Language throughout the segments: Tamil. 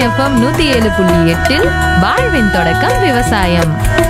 எஃப்எம் நூத்தி ஏழு புள்ளி எட்டில் வாழ்வின் தொடக்கம் விவசாயம்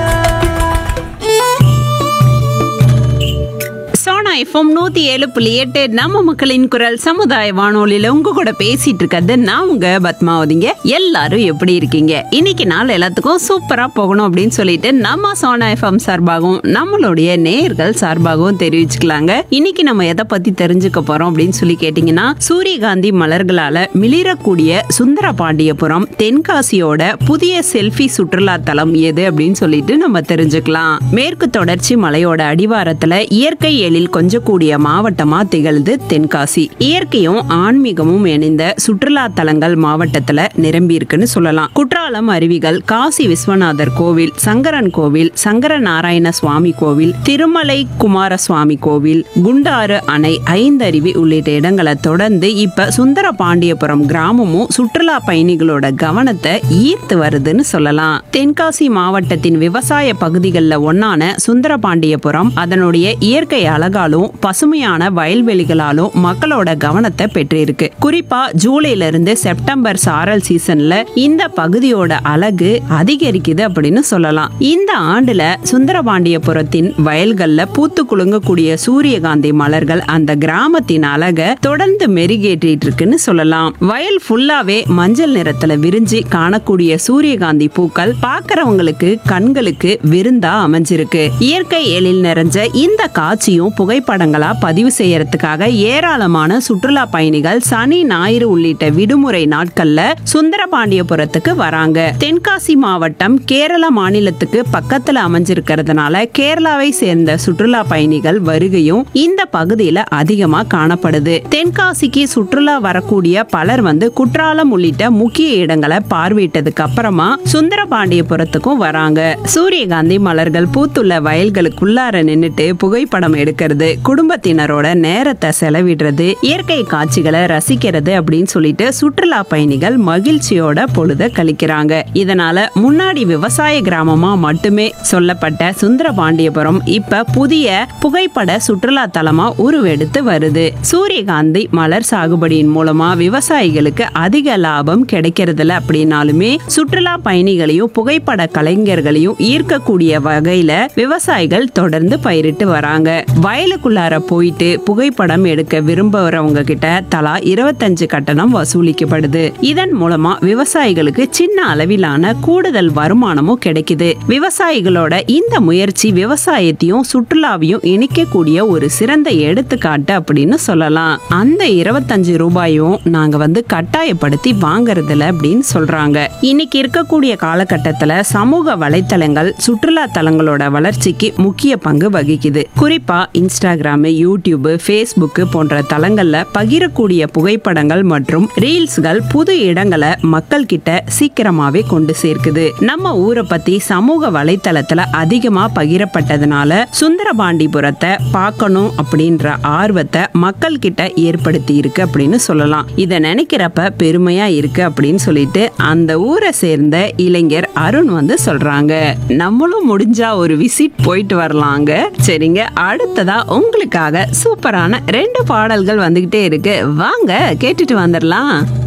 சோனா எஃப்எம் நூத்தி ஏழு புள்ளி எட்டு நம்ம மக்களின் குரல் சமுதாய வானொலியில உங்க கூட பேசிட்டு இருக்கிறது நான் உங்க பத்மாவதிங்க எல்லாரும் எப்படி இருக்கீங்க இன்னைக்கு நாள் எல்லாத்துக்கும் சூப்பரா போகணும் அப்படின்னு சொல்லிட்டு நம்ம சோனா எஃப்எம் சார்பாகவும் நம்மளுடைய நேயர்கள் சார்பாகவும் தெரிவிச்சுக்கலாங்க இன்னைக்கு நம்ம எதை பத்தி தெரிஞ்சுக்க போறோம் அப்படின்னு சொல்லி கேட்டீங்கன்னா சூரியகாந்தி மலர்களால மிளிரக்கூடிய சுந்தர பாண்டியபுரம் தென்காசியோட புதிய செல்ஃபி சுற்றுலா தலம் எது அப்படின்னு சொல்லிட்டு நம்ம தெரிஞ்சுக்கலாம் மேற்கு தொடர்ச்சி மலையோட அடிவாரத்துல இயற்கை எழில் கொஞ்சக்கூடிய மாவட்டமா திகழ்ந்து தென்காசி இயற்கையும் ஆன்மீகமும் இணைந்த சுற்றுலா தலங்கள் மாவட்டத்துல நிரம்பி இருக்குன்னு சொல்லலாம் குற்றாலம் அருவிகள் காசி விஸ்வநாதர் கோவில் சங்கரன் கோவில் சங்கர நாராயண சுவாமி கோவில் திருமலை குமாரசுவாமி கோவில் குண்டாறு அணை ஐந்தருவி உள்ளிட்ட இடங்களை தொடர்ந்து இப்ப சுந்தர பாண்டியபுரம் கிராமமும் சுற்றுலா பயணிகளோட கவனத்தை ஈர்த்து வருதுன்னு சொல்லலாம் தென்காசி மாவட்டத்தின் விவசாய பகுதிகளில் ஒன்னான சுந்தரபாண்டியபுரம் அதனுடைய இயற்கை அழகாலும் பசுமையான வயல்வெளிகளாலும் மக்களோட கவனத்தை பெற்றிருக்கு குறிப்பா ஜூலைல இருந்து செப்டம்பர் சாரல் சீசன்ல இந்த பகுதியோட அழகு அதிகரிக்குது அப்படின்னு சொல்லலாம் இந்த ஆண்டுல சுந்தரபாண்டியபுரத்தின் வயல்கள்ல பூத்து குலுங்கக்கூடிய சூரியகாந்தி மலர்கள் அந்த கிராமத்தின் அழக தொடர்ந்து மெருகேற்றிட்டு இருக்குன்னு சொல்லலாம் வயல் ஃபுல்லாவே மஞ்சள் நிறத்துல விரிஞ்சு காணக்கூடிய சூரியகாந்தி பூக்கள் பார்க்கறவங்களுக்கு கண்களுக்கு விருந்தா அமைஞ்சிருக்கு இயற்கை எழில் நிறைஞ்ச இந்த காட்சியும் புகைப்படங்களா பதிவு செய்யறதுக்காக ஏராளமான சுற்றுலா பயணிகள் சனி ஞாயிறு உள்ளிட்ட விடுமுறை நாட்கள்ல சுந்தரபாண்டியபுரத்துக்கு வராங்க தென்காசி மாவட்டம் கேரள மாநிலத்துக்கு பக்கத்துல அமைஞ்சிருக்கிறதுனால கேரளாவை சேர்ந்த சுற்றுலா பயணிகள் வருகையும் இந்த பகுதியில அதிகமா காணப்படுது தென்காசிக்கு சுற்றுலா வரக்கூடிய பலர் வந்து குற்றாலம் உள்ளிட்ட முக்கிய இடங்களை பார்வையிட்டதுக்கு அப்புறமா சுந்தரபாண்டியபுரத்துக்கும் வராங்க சூரியகாந்தி மலர்கள் பூத்துள்ள வயல்களுக்குள்ளார நின்னுட்டு புகைப்படம் எடுக்கிறது குடும்பத்தினரோட நேரத்தை செலவிடுறது இயற்கை காட்சிகளை ரசிக்கிறது அப்படின்னு சொல்லிட்டு சுற்றுலா பயணிகள் மகிழ்ச்சியோட பொழுத கழிக்கிறாங்க இதனால முன்னாடி விவசாய கிராமமா மட்டுமே சொல்லப்பட்ட சுந்தரபாண்டியபுரம் இப்ப புதிய புகைப்பட சுற்றுலா தலமா உருவெடுத்து வருது சூரியகாந்தி மலர் சாகுபடியின் மூலமா விவசாயிகளுக்கு அதிக லாபம் கிடைக்கிறதுல அப்படின்னாலுமே சுற்றுலா பயணிகளையும் புகைப்பட கலைஞர்களையும் ஈர்க்கக்கூடிய வகையில விவசாயிகள் தொடர்ந்து பயிரிட்டு வராங்க வயலுக்குள்ளார போயிட்டு புகைப்படம் எடுக்க விரும்புறவங்க கிட்ட தலா இருபத்தஞ்சு கட்டணம் வசூலிக்கப்படுது இதன் மூலமா விவசாயிகளுக்கு சின்ன அளவிலான கூடுதல் வருமானமும் கிடைக்குது விவசாயிகளோட இந்த முயற்சி விவசாயத்தையும் சுற்றுலாவையும் இணைக்கக்கூடிய ஒரு சிறந்த எடுத்துக்காட்டு அப்படின்னு சொல்லலாம் அந்த இருபத்தஞ்சு ரூபாயும் நாங்க வந்து கட்டாயப்படுத்தி வாங்குறதில்ல அப்படின்னு சொல்றாங்க இன்னைக்கு இருக்கக்கூடிய காலகட்டத்துல சமூக வலைத்தளங்கள் சுற்றுலா தலங்களோட வளர்ச்சிக்கு முக்கிய பங்கு வகிக்குது குறிப்பா இன்ஸ்டாகிராம் யூடியூப் ஃபேஸ்புக் போன்ற தளங்கள்ல பகிரக்கூடிய புகைப்படங்கள் மற்றும் ரீல்ஸ்கள் புது இடங்களை மக்கள் கிட்ட சீக்கிரமாவே கொண்டு சேர்க்குது நம்ம ஊரை பத்தி சமூக வலைத்தளத்துல அதிகமா பகிரப்பட்டதுனால சுந்தரபாண்டிபுரத்தை பார்க்கணும் அப்படின்ற ஆர்வத்தை மக்கள் கிட்ட ஏற்படுத்தி இருக்கு அப்படின்னு சொல்லலாம் இதை நினைக்கிறப்ப பெருமையா இருக்கு அப்படின்னு சொல்லிட்டு அந்த ஊரை சேர்ந்த இளைஞர் அருண் வந்து சொல்றாங்க நம்மளும் முடிஞ்சா ஒரு விசிட் போயிட்டு வரலாங்க சரிங்க அடுத்ததா உங்களுக்காக சூப்பரான ரெண்டு பாடல்கள் வந்துகிட்டே இருக்கு வாங்க கேட்டுட்டு வந்துடலாம்